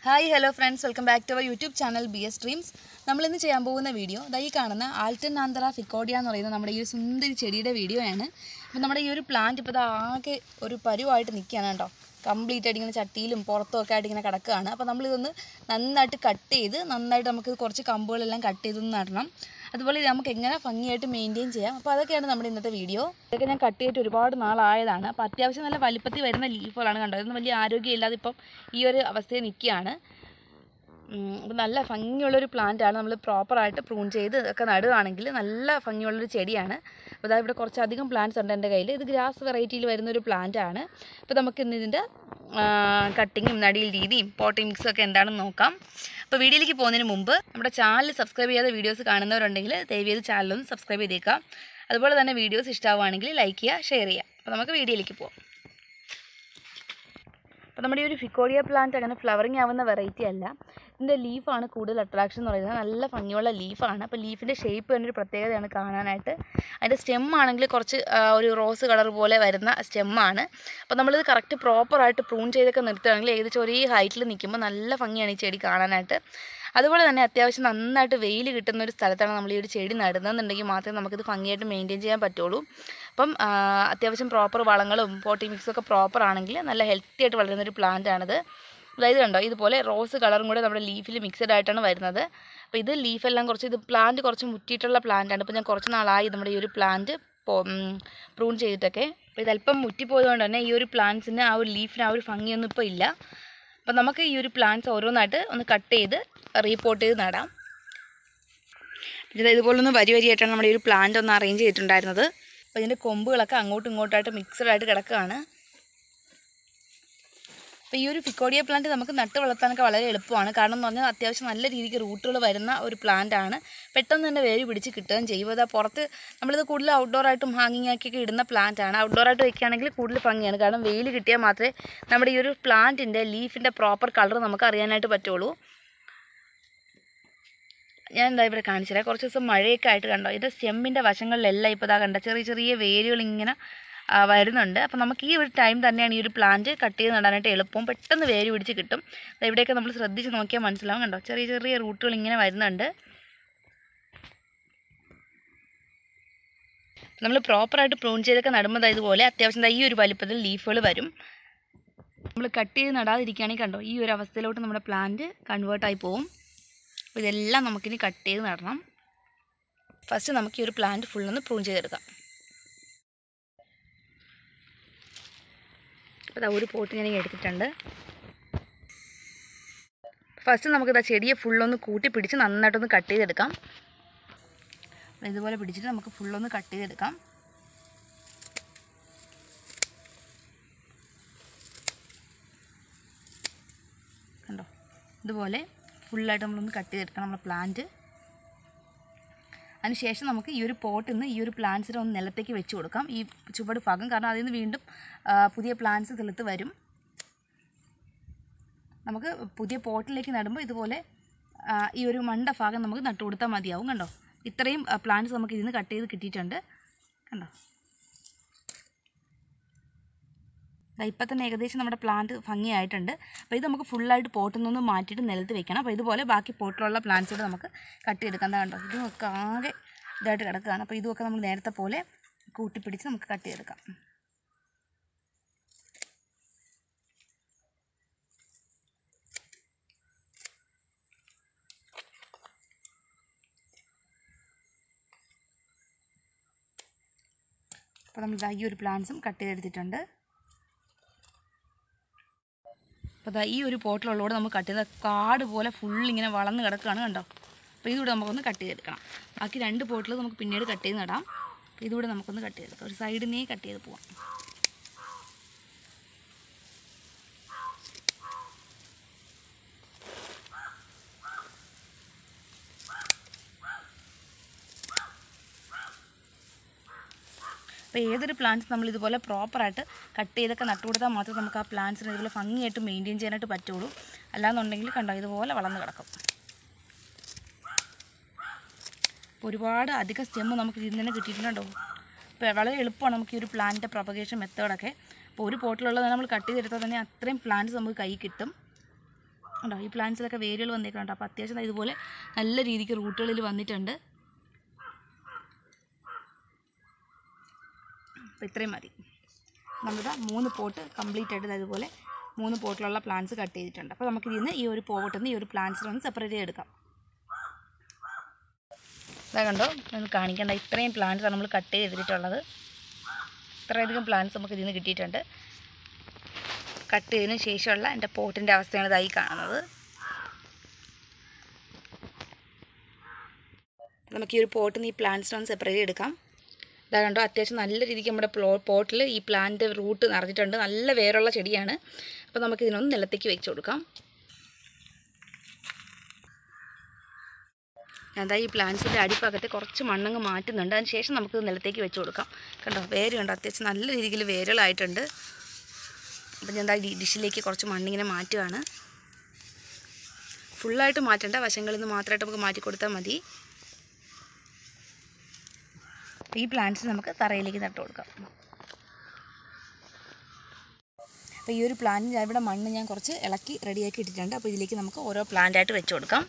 hi hello friends welcome back to our YouTube channel B S Dreams നമ്മളിന്ന് ചെയ്യാൻ പോകുന്ന video ദാ ഈ കാണുന്ന ആൽട്ടൻ ആന്തറ ഫിക്കോഡിയ എന്ന് പറയുന്ന നമ്മുടെ ഈ ഒരു സുന്ദരി ചെടിയുടെ വീഡിയോ ആണ് അപ്പോൾ നമ്മുടെ ഈ ഒരു പ്ലാന്റ് ഇപ്പോൾ ആകെ ഒരു പരുവായിട്ട് നിൽക്കുകയാണ് കേട്ടോ കംപ്ലീറ്റ് ആയിട്ട് ഇങ്ങനെ ചട്ടിയിലും പുറത്തും ഒക്കെ ആയിട്ട് ഇങ്ങനെ കിടക്കുകയാണ് അപ്പോൾ നമ്മളിതൊന്ന് നന്നായിട്ട് കട്ട് ചെയ്ത് നന്നായിട്ട് നമുക്ക് കുറച്ച് കമ്പുകളെല്ലാം കട്ട് ചെയ്തൊന്ന് നടണം അതുപോലെ ഇത് നമുക്ക് എങ്ങനെ ഭംഗിയായിട്ട് മെയിൻറ്റെയിൻ ചെയ്യാം അപ്പോൾ അതൊക്കെയാണ് നമ്മുടെ ഇന്നത്തെ വീഡിയോ ഇതൊക്കെ ഞാൻ കട്ട് ചെയ്തിട്ട് ഒരുപാട് നാളായതാണ് അപ്പോൾ അത്യാവശ്യം നല്ല വലിപ്പത്തിൽ വരുന്ന ലീഫുകളാണ് കണ്ടത് ഇതൊന്നും വലിയ ആരോഗ്യമില്ലാതെ ഇപ്പം ഈ ഒരു അവസ്ഥയിൽ നിൽക്കുകയാണ് അപ്പോൾ നല്ല ഭംഗിയുള്ളൊരു പ്ലാന്റാണ് നമ്മൾ പ്രോപ്പറായിട്ട് പ്രൂൺ ചെയ്ത് ഒക്കെ നടുകയാണെങ്കിൽ നല്ല ഭംഗിയുള്ളൊരു ചെടിയാണ് അപ്പോൾ അതാ ഇവിടെ കുറച്ചധികം പ്ലാന്റ്സ് ഉണ്ട് എൻ്റെ കയ്യിൽ ഇത് ഗ്രാസ് വെറൈറ്റിയിൽ വരുന്നൊരു പ്ലാന്റ് ആണ് അപ്പോൾ നമുക്ക് ഇന്ന് ഇതിൻ്റെ കട്ടിങ്ങും നടിയിൽ രീതിയും പോട്ടിംഗ് മിക്സും ഒക്കെ എന്താണെന്ന് നോക്കാം അപ്പോൾ വീഡിയോയിലേക്ക് പോകുന്നതിന് മുമ്പ് നമ്മുടെ ചാനൽ സബ്സ്ക്രൈബ് ചെയ്യാതെ വീഡിയോസ് കാണുന്നവരുണ്ടെങ്കിൽ ദയവ് ചെയ്ത് ചാനലൊന്ന് സബ്സ്ക്രൈബ് ചെയ്തേക്കാം അതുപോലെ തന്നെ വീഡിയോസ് ഇഷ്ടമാവുകയാണെങ്കിൽ ലൈക്ക് ചെയ്യുക ഷെയർ ചെയ്യുക അപ്പോൾ നമുക്ക് വീഡിയോയിലേക്ക് പോകാം അപ്പോൾ നമ്മുടെ ഈ ഒരു ഫിക്കോഡിയ പ്ലാന്റ് അങ്ങനെ ഫ്ലവറിങ് ആവുന്ന വെറൈറ്റി അല്ല ഇതിൻ്റെ ലീഫാണ് കൂടുതൽ അട്രാക്ഷൻ എന്ന് പറയുന്നത് നല്ല ഭംഗിയുള്ള ലീഫാണ് അപ്പോൾ ലീഫിൻ്റെ ഷേപ്പ് തന്നെ ഒരു പ്രത്യേകതയാണ് കാണാനായിട്ട് അതിൻ്റെ സ്റ്റെം ആണെങ്കിൽ കുറച്ച് ആ, ഒരു റോസ് കളർ പോലെ വരുന്ന സ്റ്റെമ്മാണ് അപ്പോൾ നമ്മളിത് കറക്റ്റ് പ്രോപ്പറായിട്ട് പ്രൂൺ ചെയ്തൊക്കെ നിർത്തുകയാണെങ്കിൽ ഏകദേശം ഒരേ ഹൈറ്റിൽ നിൽക്കുമ്പോൾ നല്ല ഭംഗിയാണ് ഈ ചെടി കാണാനായിട്ട് അതുപോലെ തന്നെ അത്യാവശ്യം നന്നായിട്ട് വെയിൽ കിട്ടുന്ന ഒരു സ്ഥലത്താണ് നമ്മൾ ഈ ഒരു ചെടി നടുന്നതെന്നുണ്ടെങ്കിൽ മാത്രമേ നമുക്കിത് ഭംഗിയായിട്ട് മെയിൻറ്റെയിൻ ചെയ്യാൻ പറ്റുള്ളൂ അപ്പം ആ, അത്യാവശ്യം പ്രോപ്പർ വളങ്ങളും പോട്ടി മിക്സും ഒക്കെ പ്രോപ്പർ ആണെങ്കിൽ നല്ല ഹെൽത്തി ആയിട്ട് വളരുന്ന ഒരു പ്ലാന്റ് ആണിത് അതായത് കണ്ടോ ഇതുപോലെ റോസ് കളറും കൂടെ നമ്മുടെ ലീഫിൽ മിക്സഡ് ആയിട്ടാണ് വരുന്നത് അപ്പോൾ ഇത് ലീഫെല്ലാം കുറച്ച് ഇത് പ്ലാന്റ് കുറച്ച് മുറ്റിയിട്ടുള്ള പ്ലാന്റ് ആണ് ഇപ്പോൾ ഞാൻ കുറച്ച് നാളായി നമ്മുടെ ഈ ഒരു പ്ലാന്റ് പ്രൂൺ ചെയ്തിട്ടൊക്കെ അപ്പോൾ ഇതല്പം മുറ്റിപ്പോയതുകൊണ്ട് തന്നെ ഈ ഒരു പ്ലാന്റ്സിന് ആ ഒരു ലീഫിന് ആ ഒരു ഭംഗിയൊന്നും ഇപ്പോൾ ഇല്ല അപ്പം നമുക്ക് ഈ ഒരു പ്ലാന്റ്സ് ഓരോന്നായിട്ട് ഒന്ന് കട്ട് ചെയ്ത് റീപോർട്ട് ചെയ്ത് നടാം ഇത് ഇതുപോലെ ഒന്ന് വരി വരിയായിട്ടാണ് നമ്മുടെ ഈ ഒരു പ്ലാന്റ് ഒന്ന് അറേഞ്ച് ചെയ്തിട്ടുണ്ടായിരുന്നത് അപ്പോൾ ഇതിൻ്റെ കൊമ്പുകളൊക്കെ അങ്ങോട്ടും ഇങ്ങോട്ടായിട്ട് മിക്സഡ് ആയിട്ട് കിടക്കുകയാണ് അപ്പോൾ ഈ ഒരു ഫിക്കോഡിയ പ്ലാന്റ് നമുക്ക് നട്ട് വളർത്താനൊക്കെ വളരെ എളുപ്പമാണ് കാരണം എന്ന് പറഞ്ഞാൽ അത്യാവശ്യം നല്ല രീതിക്ക് റൂട്ടുകൾ വരുന്ന ഒരു പ്ലാന്റ് ആണ് പെട്ടെന്ന് തന്നെ വേര് പിടിച്ച് കിട്ടുകയും ചെയ്യും അത് പുറത്ത് നമ്മളിത് കൂടുതൽ ഔട്ട്ഡോർ ആയിട്ടും ഹാങ്ങിങ് ആക്കിയൊക്കെ ഇടുന്ന പ്ലാന്റ് ആണ് ഔട്ട്ഡോർ ആയിട്ട് വെക്കുകയാണെങ്കിൽ കൂടുതൽ ഭംഗിയാണ് കാരണം വെയിൽ കിട്ടിയാൽ മാത്രമേ നമ്മുടെ ഈ ഒരു പ്ലാന്റിൻ്റെ ലീഫിൻ്റെ പ്രോപ്പർ കളർ നമുക്ക് അറിയാനായിട്ട് പറ്റുള്ളൂ ഞാൻ എന്താ ഇവിടെ കാണിച്ചുതരാം കുറച്ച് ദിവസം മഴയൊക്കെ ആയിട്ട് കണ്ടോ ഇത് സ്റ്റെമ്മിൻ്റെ വശങ്ങളിലെല്ലാം ഇപ്പോൾ ഇതാ കണ്ട ചെറിയ ചെറിയ വേരുകൾ ഇങ്ങനെ ആ, വരുന്നുണ്ട് അപ്പോൾ നമുക്ക് ഈ ഒരു ടൈം തന്നെയാണ് ഈ ഒരു പ്ലാന്റ് കട്ട് ചെയ്ത് നടാനായിട്ട് എളുപ്പം പെട്ടെന്ന് വേര് പിടിച്ച് കിട്ടും ദാ ഇവിടെയൊക്കെ നമ്മൾ ശ്രദ്ധിച്ച് നോക്കിയാൽ മനസ്സിലാവും കണ്ടോ ചെറിയ ചെറിയ റൂട്ടുകൾ ഇങ്ങനെ വരുന്നുണ്ട് നമ്മൾ പ്രോപ്പറായിട്ട് പ്രൂൺ ചെയ്തൊക്കെ നടുമ്പോൾ ദാ ഇതുപോലെ അത്യാവശ്യം ദാ ഈ ഒരു വലിപ്പത്തിൽ ലീഫുകൾ വരും നമ്മൾ കട്ട് ചെയ്ത് നടാതിരിക്കുകയാണെങ്കിൽ കണ്ടോ ഈ ഒരു അവസ്ഥയിലോട്ട് നമ്മുടെ പ്ലാന്റ് കൺവേർട്ടായി പോവും അപ്പോൾ ഇതെല്ലാം നമുക്കിനി കട്ട് ചെയ്ത് നടണം ഫസ്റ്റ് നമുക്ക് ഈ ഒരു പ്ലാന്റ് ഫുള്ളൊന്ന് പ്രൂൺ ചെയ്തെടുക്കാം അപ്പോൾ ഇതാ ഒരു പോട്ട് ഞാൻ എടുത്തിട്ടുണ്ട് ഫസ്റ്റ് നമുക്കിതാ ചെടിയെ ഫുള്ളൊന്ന് കൂട്ടി പിടിച്ച് നന്നായിട്ടൊന്ന് കട്ട് ചെയ്തെടുക്കാം അപ്പോൾ ഇതുപോലെ പിടിച്ചിട്ട് നമുക്ക് ഫുള്ളൊന്ന് കട്ട് ചെയ്തെടുക്കാം കണ്ടോ ഇതുപോലെ ഫുള്ളായിട്ട് നമ്മളൊന്ന് കട്ട് ചെയ്തെടുക്കണം നമ്മുടെ പ്ലാന്റ് അതിനുശേഷം നമുക്ക് ഈ ഒരു പോട്ടിൽ നിന്ന് ഈ ഒരു പ്ലാന്റ്സിനെ ഒന്ന് നിലത്തേക്ക് വെച്ച് കൊടുക്കാം ഈ ചുവട് ഭാഗം കാരണം അതിൽ നിന്ന് വീണ്ടും ആ, പുതിയ പ്ലാന്റ്സ് തെളുത്ത് വരും നമുക്ക് പുതിയ പോട്ടിലേക്ക് നടുമ്പോൾ ഇതുപോലെ ആ, ഈ ഒരു മണ്ട ഭാഗം നമുക്ക് നട്ടു കൊടുത്താൽ മതിയാവും കണ്ടോ ഇത്രയും പ്ലാന്റ്സ് നമുക്ക് ഇതിൽ നിന്ന് കട്ട് ചെയ്ത് കിട്ടിയിട്ടുണ്ട് കണ്ടോ ദാ ഇപ്പം തന്നെ ഏകദേശം നമ്മുടെ പ്ലാന്റ് ഭംഗിയായിട്ടുണ്ട് അപ്പോൾ ഇത് നമുക്ക് ഫുള്ളായിട്ട് പോട്ടിൽ നിന്ന് മാറ്റിയിട്ട് നിലത്ത് വെക്കണം അപ്പോൾ ഇതുപോലെ ബാക്കി പോട്ടിലുള്ള പ്ലാന്റ്സ് കൂടെ നമുക്ക് കട്ട് ചെയ്തെടുക്കാൻ ദാ കണ്ടോ ഇതുമൊക്കെ ആകെ ഇതായിട്ട് കിടക്കുകയാണ് അപ്പോൾ ഇതുമൊക്കെ നമ്മൾ നേരത്തെ പോലെ കൂട്ടിപ്പിടിച്ച് നമുക്ക് കട്ട് ചെയ്തെടുക്കാം അപ്പോൾ നമ്മൾ ഇതാ ഈ ഒരു പ്ലാന്റ്സും കട്ട് ചെയ്തെടുത്തിട്ടുണ്ട് അപ്പോൾ ദാ ഈ ഒരു പോട്ടിലുള്ളതോടെ നമുക്ക് കട്ട് ചെയ്ത കാട് പോലെ ഫുൾ ഇങ്ങനെ വളർന്ന് കിടക്കുകയാണ് കണ്ടോ അപ്പോൾ ഇതുകൂടെ നമുക്കൊന്ന് കട്ട് ചെയ്തെടുക്കണം ബാക്കി രണ്ട് പോട്ടിൽ നമുക്ക് പിന്നീട് കട്ട് ചെയ്ത് നടാം അപ്പോൾ ഇതുകൂടെ നമുക്കൊന്ന് കട്ട് ചെയ്തെടുക്കാം ഒരു സൈഡിൽ നിന്നേ കട്ട് ചെയ്ത് പോവാം അപ്പോൾ ഏതൊരു പ്ലാന്റ്സ് നമ്മൾ ഇതുപോലെ പ്രോപ്പറായിട്ട് കട്ട് ചെയ്തൊക്കെ നട്ടു കൊടുത്താൽ മാത്രമേ നമുക്ക് ആ പ്ലാന്റ്സിനെ ഇതുപോലെ ഭംഗിയായിട്ട് മെയിൻറ്റെയിൻ ചെയ്യാനായിട്ട് പറ്റുള്ളൂ അല്ലാന്നുണ്ടെങ്കിൽ കണ്ടോ ഇതുപോലെ വളർന്ന് കിടക്കും അപ്പോൾ ഒരുപാട് അധികം സ്റ്റെമ്മ് നമുക്ക് ഇതിൽ തന്നെ കിട്ടിയിട്ടുണ്ടോ ഇപ്പോൾ വളരെ എളുപ്പമാണ് നമുക്ക് ഈ ഒരു പ്ലാന്റിൻ്റെ പ്രൊപ്പഗേഷൻ മെത്തേഡൊക്കെ അപ്പോൾ ഒരു പോട്ടിലുള്ളത് നമ്മൾ കട്ട് ചെയ്തെടുത്താൽ തന്നെ അത്രയും പ്ലാന്റ്സ് നമുക്ക് കൈ കിട്ടും ഉണ്ടോ ഈ പ്ലാന്റ്സിലൊക്കെ വേരുകൾ വന്നേക്കുന്നുണ്ട് അപ്പോൾ അത്യാവശ്യം ദാ ഇതുപോലെ നല്ല രീതിക്ക് റൂട്ടുകളിൽ വന്നിട്ടുണ്ട് അപ്പോൾ ഇത്രയും മതി നമ്മളിതാ മൂന്ന് പോട്ട് കംപ്ലീറ്റ് ആയിട്ട് ദാ ഇതുപോലെ മൂന്ന് പോട്ടിലുള്ള പ്ലാന്റ്സ് കട്ട് ചെയ്തിട്ടുണ്ട് അപ്പോൾ നമുക്ക് ഇതിൽ നിന്ന് ഈ ഒരു പോട്ടിൽ നിന്ന് ഈ ഒരു പ്ലാന്റ്സ് ഒന്ന് സെപ്പറേറ്റ് ചെയ്തെടുക്കാം ഇതാ കണ്ടോ നമുക്ക് കാണിക്കേണ്ട ഇത്രയും പ്ലാന്റ്സാണ് നമ്മൾ കട്ട് ചെയ്തിട്ടുള്ളത് ഇത്രയധികം പ്ലാന്റ്സ് നമുക്ക് ഇതിൽ നിന്ന് കിട്ടിയിട്ടുണ്ട് കട്ട് ചെയ്തതിന് ശേഷമുള്ള എൻ്റെ പോട്ടിൻ്റെ അവസ്ഥയാണ് ഇതായി കാണുന്നത് നമുക്ക് ഈ ഒരു പോട്ടിൽ നിന്ന് ഈ പ്ലാന്റ്സിനെ ഒന്ന് സെപ്പറേറ്റ് എടുക്കാം ഇതാ കണ്ടോ അത്യാവശ്യം നല്ല രീതിക്ക് നമ്മുടെ പ്ലോ പോട്ടിൽ ഈ പ്ലാന്റ് റൂട്ട് നിറഞ്ഞിട്ടുണ്ട് നല്ല വേരുള്ള ചെടിയാണ് അപ്പോൾ നമുക്ക് ഇതിനൊന്ന് നിലത്തേക്ക് വെച്ച് കൊടുക്കാം അതാ ഈ പ്ലാന്റ്സിൻ്റെ അടിഭാഗത്ത് കുറച്ച് മണ്ണങ്ങ് മാറ്റുന്നുണ്ട് അതിന് ശേഷം നമുക്ക് നിലത്തേക്ക് വെച്ച് കൊടുക്കാം കണ്ടോ വേര് കണ്ടോ അത്യാവശ്യം നല്ല രീതിയിൽ വേരുകളായിട്ടുണ്ട് അപ്പം ഞാൻ എന്താ ഡിഷിലേക്ക് കുറച്ച് മണ്ണിങ്ങനെ മാറ്റുകയാണ് ഫുള്ളായിട്ട് മാറ്റണ്ട വശങ്ങളിൽ നിന്ന് മാത്രമായിട്ട് നമുക്ക് മാറ്റി കൊടുത്താൽ മതി അപ്പോൾ ഈ പ്ലാന്റ്സ് നമുക്ക് തറയിലേക്ക് നട്ടു കൊടുക്കാം അപ്പോൾ ഈ ഒരു പ്ലാന്റ് ഞാൻ ഇവിടെ മണ്ണ് ഞാൻ കുറച്ച് ഇളക്കി റെഡിയാക്കി ഇട്ടിട്ടുണ്ട് അപ്പോൾ ഇതിലേക്ക് നമുക്ക് ഓരോ പ്ലാന്റായിട്ട് വെച്ച് കൊടുക്കാം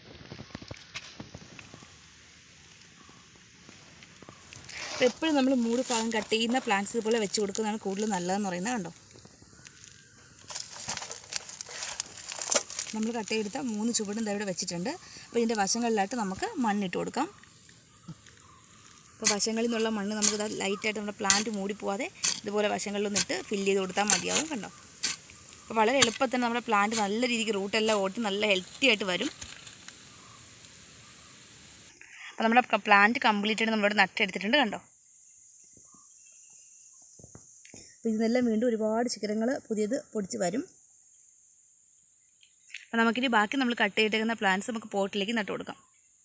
അപ്പോൾ എപ്പോഴും നമ്മൾ മൂട് ഭാഗം കട്ട് ചെയ്യുന്ന പ്ലാന്റ്സ് ഇതുപോലെ വെച്ച് കൊടുക്കുന്നതാണ് കൂടുതൽ നല്ലതെന്ന് പറയുന്നത് കണ്ടോ നമ്മൾ കട്ട് ചെയ്തെടുത്ത മൂന്ന് ചുവടും ദാ ഇവിടെ വെച്ചിട്ടുണ്ട് അപ്പോൾ ഇതിൻ്റെ വശങ്ങളിലായിട്ട് നമുക്ക് മണ്ണിട്ട് കൊടുക്കാം അപ്പോൾ വശങ്ങളിൽ നിന്നുള്ള മണ്ണ് നമുക്ക് ഇതാ ലൈറ്റായിട്ട് നമ്മുടെ പ്ലാന്റ് മൂടി പോവാതെ ഇതുപോലെ വശങ്ങളിലൊന്നും ഇട്ട് ഫില്ല് ചെയ്ത് കൊടുത്താൽ മതിയാവും കണ്ടോ അപ്പോൾ വളരെ എളുപ്പത്തിൽ നമ്മുടെ പ്ലാന്റ് നല്ല രീതിക്ക് റൂട്ടെല്ലാം ഓട്ടി നല്ല ഹെൽത്തി ആയിട്ട് വരും അപ്പോൾ നമ്മുടെ പ്ലാന്റ് കംപ്ലീറ്റ് ആയിട്ട് നമ്മളിവിടെ നട്ടെടുത്തിട്ടുണ്ട് കണ്ടോ അപ്പോൾ ഇതിനെല്ലാം വീണ്ടും ഒരുപാട് ശിഖരങ്ങൾ പുതിയത് പൊടിച്ച് വരും അപ്പോൾ നമുക്കിനി ബാക്കി നമ്മൾ കട്ട് ചെയ്തേക്കുന്ന പ്ലാന്റ്സ് നമുക്ക് പോട്ടിലേക്ക് നട്ടു കൊടുക്കാം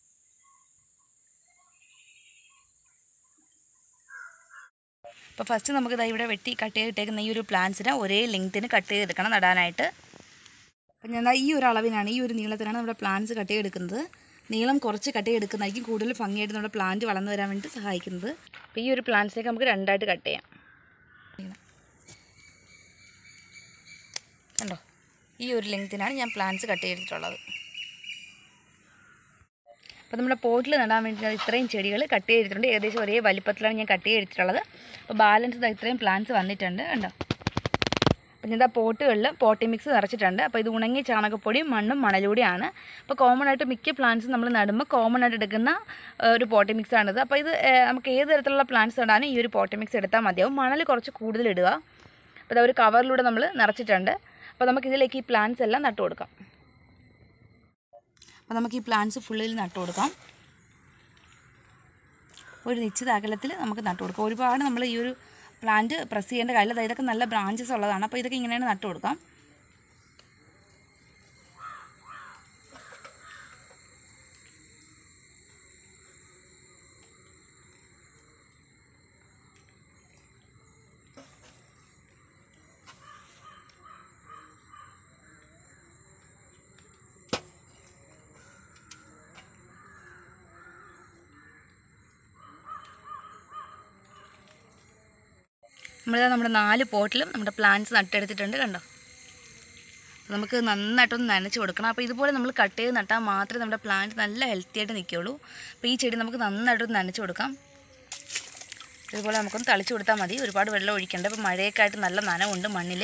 അപ്പോൾ ഫസ്റ്റ് നമുക്ക് ഇതാ ഇവിടെ വെട്ടി കട്ട് ചെയ്തിട്ടേക്കുന്ന ഈ ഒരു പ്ലാന്റ്സിനെ ഒരേ ലെങ്ത്തിന് കട്ട് ചെയ്തെടുക്കണം നടാനായിട്ട് അപ്പം ഞാൻ ദാ ഈ ഒരു അളവിനാണ് ഈ ഒരു നീളത്തിനാണ് നമ്മുടെ പ്ലാന്റ്സ് കട്ട് ചെയ്തെടുക്കുന്നത് നീളം കുറച്ച് കട്ട് ചെയ്തെടുക്കുന്നതായിരിക്കും കൂടുതൽ ഭംഗിയായിട്ട് നമ്മുടെ പ്ലാന്റ് വളർന്നു വരാൻ വേണ്ടി സഹായിക്കുന്നത് അപ്പോൾ ഈ ഒരു പ്ലാന്റ്സിലേക്ക് നമുക്ക് രണ്ടായിട്ട് കട്ട് ചെയ്യാം കണ്ടോ ഈ ഒരു ലെങ്ത്തിനാണ് ഞാൻ പ്ലാന്റ്സ് കട്ട് ചെയ്തിട്ടുള്ളത് അപ്പോൾ നമ്മുടെ പോട്ടിൽ നടാൻ വേണ്ടി ഞാൻ ഇത്രയും ചെടികൾ കട്ട് ചെയ്തിട്ടുണ്ട് ഏകദേശം ഒരേ വലിപ്പത്തിലാണ് ഞാൻ കട്ട് ചെയ്തിട്ടുള്ളത് അപ്പോൾ ബാലൻസ് ഇതാ ഇത്രയും പ്ലാന്റ്സ് വന്നിട്ടുണ്ട് കണ്ടോ അപ്പം ഞാൻ പോട്ടുകളിൽ പോട്ടി മിക്സ് നിറച്ചിട്ടുണ്ട് അപ്പോൾ ഇത് ഉണങ്ങിയ ചാണകപ്പൊടിയും മണ്ണും മണലൂടെയാണ് അപ്പോൾ കോമൺ ആയിട്ട് മിക്ക പ്ലാന്റ്സും നമ്മൾ നടുമ്പോൾ കോമൺ ആയിട്ട് എടുക്കുന്ന ഏഹ്, ഒരു പോട്ടി മിക്സ് ആണിത് അപ്പോൾ ഇത് ഏഹ്, നമുക്ക് ഏത് തരത്തിലുള്ള പ്ലാന്റ്സ് നടാനും ഈ ഒരു പോട്ടി മിക്സ് എടുത്താൽ മതിയാവും മണൽ കുറച്ച് കൂടുതൽ ഇടുക അപ്പോൾ ഇത് ഒരു കവറിലൂടെ നമ്മൾ നിറച്ചിട്ടുണ്ട് അപ്പോൾ നമുക്ക് ഇതിലേക്ക് ഈ പ്ലാന്റ്സ് എല്ലാം നട്ടു കൊടുക്കാം അപ്പോൾ നമുക്ക് ഈ പ്ലാന്റ്സ് ഫുള്ളിൽ നട്ടു കൊടുക്കാം ഒരു നിശ്ചിത അകലത്തിൽ നമുക്ക് നട്ടു കൊടുക്കാം ഒരുപാട് നമ്മൾ ഈ ഒരു പ്ലാന്റ് പ്രസ് ചെയ്യേണ്ട കാര്യമില്ല അതായത് ഇതൊക്കെ നല്ല ബ്രാഞ്ചസ് ഉള്ളതാണ് അപ്പോൾ ഇതൊക്കെ ഇങ്ങനെയാണ് നട്ടു കൊടുക്കാം നമ്മളിതാ നമ്മുടെ നാല് പോട്ടിലും നമ്മുടെ പ്ലാന്റ്സ് നട്ടെടുത്തിട്ടുണ്ട് കണ്ടോ അപ്പോൾ നമുക്ക് നന്നായിട്ടൊന്ന് നനച്ച് കൊടുക്കണം അപ്പോൾ ഇതുപോലെ നമ്മൾ കട്ട് ചെയ്ത് നട്ടാൽ മാത്രമേ നമ്മുടെ പ്ലാന്റ് നല്ല ഹെൽത്തി ആയിട്ട് നിൽക്കുകയുള്ളൂ അപ്പോൾ ഈ ചെടി നമുക്ക് നന്നായിട്ടൊന്ന് നനച്ച് കൊടുക്കാം ഇതുപോലെ നമുക്കൊന്ന് തളിച്ച് കൊടുത്താൽ മതി ഒരുപാട് വെള്ളം ഒഴിക്കേണ്ട ഇപ്പോൾ മഴയൊക്കെ ആയിട്ട് നല്ല നനവുണ്ട് മണ്ണിൽ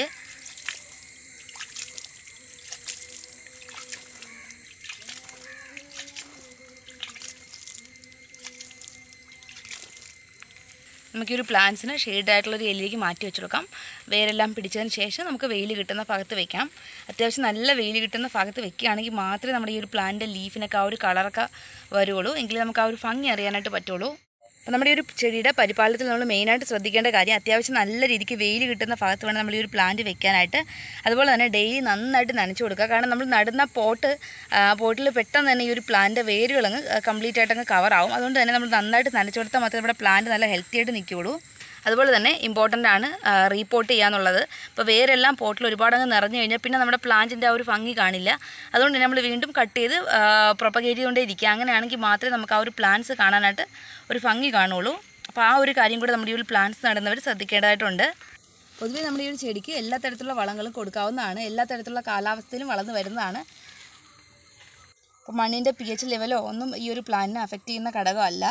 നമുക്ക് ഈ ഒരു പ്ലാന്റ്സിന് ഷെയ്ഡ് ആയിട്ടുള്ള ഒരു എല്ലിലേക്ക് മാറ്റി വെച്ച് കൊടുക്കാം വേരെല്ലാം പിടിച്ചതിന് ശേഷം നമുക്ക് വെയിൽ കിട്ടുന്ന ഭാഗത്ത് വെക്കാം അത്യാവശ്യം നല്ല വെയിൽ കിട്ടുന്ന ഭാഗത്ത് വെക്കുകയാണെങ്കിൽ മാത്രമേ നമ്മുടെ ഈ ഒരു പ്ലാന്റിൻ്റെ ലീഫിനൊക്കെ ആ ഒരു കളറൊക്കെ വരുള്ളൂ എങ്കിലേ നമുക്ക് ആ ഒരു ഭംഗി അറിയാനായിട്ട് പറ്റുള്ളൂ അപ്പോൾ നമ്മുടെ ഈ ഒരു ചെടിയുടെ പരിപാലനത്തിൽ നമ്മൾ മെയിനായിട്ട് ശ്രദ്ധിക്കേണ്ട കാര്യം അത്യാവശ്യം നല്ല രീതിക്ക് വെയിൽ കിട്ടുന്ന ഭാഗത്ത് വേണം നമ്മൾ ഈ ഒരു പ്ലാന്റ് വെക്കാനായിട്ട് അതുപോലെ തന്നെ ഡെയിലി നന്നായിട്ട് നനച്ചു കൊടുക്കുക കാരണം നമ്മൾ നടുന്ന പോട്ട് പോട്ടിൽ പെട്ടെന്ന് തന്നെ ഈ ഒരു പ്ലാന്റ് വേരുകൾ അങ്ങ് കംപ്ലീറ്റ് ആയിട്ട് അങ്ങ് കവറാവും അതുകൊണ്ട് തന്നെ നമ്മൾ നന്നായിട്ട് നനച്ചു കൊടുത്താൽ മാത്രമേ നമ്മുടെ പ്ലാന്റ് നല്ല ഹെൽത്തി ആയിട്ട് നിൽക്കുകയുള്ളൂ അതുപോലെ തന്നെ ഇമ്പോർട്ടൻ്റ് ആണ് റീപോർട്ട് ചെയ്യാന്നുള്ളത് ഇപ്പോൾ വേരെല്ലാം പോട്ടിൽ ഒരുപാട് അങ്ങ് നിറഞ്ഞു കഴിഞ്ഞാൽ പിന്നെ നമ്മുടെ പ്ലാന്റിൻ്റെ ആ ഒരു ഭംഗി കാണില്ല അതുകൊണ്ട് തന്നെ നമ്മൾ വീണ്ടും കട്ട് ചെയ്ത് പ്രൊപ്പഗേറ്റ് ചെയ്തുകൊണ്ടേ ഇരിക്കുക അങ്ങനെയാണെങ്കിൽ മാത്രമേ നമുക്ക് ആ ഒരു പ്ലാന്റ്സ് കാണാനായിട്ട് ഒരു ഭംഗി കാണുള്ളൂ അപ്പോൾ ആ ഒരു കാര്യം കൂടെ നമ്മുടെ ഈ ഒരു പ്ലാന്റ്സ് നടുന്നവർ ശ്രദ്ധിക്കേണ്ടതായിട്ടുണ്ട് പൊതുവേ നമ്മുടെ ഈ ഒരു ചെടിക്ക് എല്ലാ തരത്തിലുള്ള വളങ്ങളും കൊടുക്കാവുന്നതാണ് എല്ലാ തരത്തിലുള്ള കാലാവസ്ഥയിലും വളർന്നു വരുന്നതാണ് അപ്പോൾ മണ്ണിൻ്റെ പി എച്ച് ലെവലോ ഒന്നും ഈ ഒരു പ്ലാന്റിനെ അഫക്റ്റ് ചെയ്യുന്ന ഘടകമല്ല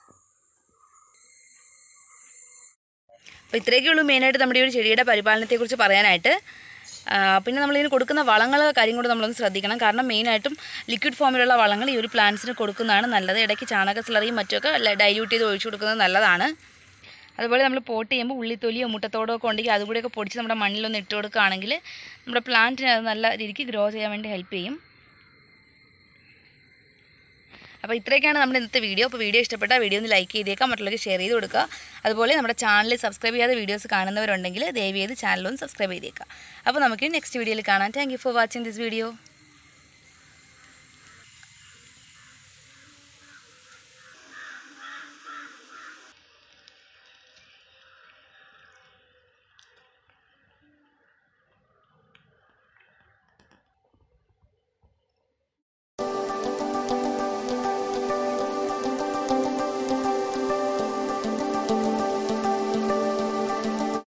അപ്പോൾ ഇത്രയൊക്കെ ഉള്ളൂ മെയിനായിട്ട് നമ്മുടെ ഈ ഒരു ചെടിയുടെ പരിപാലനത്തെക്കുറിച്ച് പറയാനായിട്ട് ആ, പിന്നെ നമ്മളിതിന് കൊടുക്കുന്ന വളങ്ങൾ കാര്യം കൂടെ നമ്മളൊന്ന് ശ്രദ്ധിക്കണം കാരണം മെയിനായിട്ടും ലിക്വിഡ് ഫോമിലുള്ള വളങ്ങൾ ഈ ഒരു പ്ലാന്റ്സിന് കൊടുക്കുന്നതാണ് നല്ലത് ഇടയ്ക്ക് ചാണക സ്ലറിയും മറ്റുമൊക്കെ ഡൈല്യൂട്ട് ചെയ്ത് ഒഴിച്ചു കൊടുക്കുന്നത് നല്ലതാണ് അതുപോലെ നമ്മൾ പോട്ട് ചെയ്യുമ്പോൾ ഉള്ളിത്തൊലിയോ മുട്ടത്തോടോ ഒക്കെ ഉണ്ടെങ്കിൽ അതുകൂടെയൊക്കെ പൊടിച്ച് നമ്മുടെ മണ്ണിലൊന്ന് ഇട്ട് കൊടുക്കുകയാണെങ്കിൽ നമ്മുടെ പ്ലാന്റിന് അത് നല്ല രീതിക്ക് ഗ്രോ ചെയ്യാൻ വേണ്ടി ഹെൽപ്പ് ചെയ്യും അപ്പോൾ ഇത്രയൊക്കെയാണ് നമ്മുടെ ഇന്നത്തെ വീഡിയോ അപ്പോൾ വീഡിയോ ഇഷ്ടപ്പെട്ടാൽ വീഡിയോ ഒന്ന് ലൈക്ക് ചെയ്തേക്കാം മറ്റുള്ളവർക്ക് ഷെയർ ചെയ്ത് കൊടുക്കുക അതുപോലെ നമ്മുടെ ചാനൽ സബ്സ്ക്രൈബ് ചെയ്യാതെ വീഡിയോസ് കാണുന്നവരുണ്ടെങ്കിൽ ദയവ് ചെയ്ത് ചാനലൊന്ന് സബ്സ്ക്രൈബ് ചെയ്തേക്കാം അപ്പോൾ നമുക്ക് നെക്സ്റ്റ് വീഡിയോയിൽ കാണാം thank you for watching this video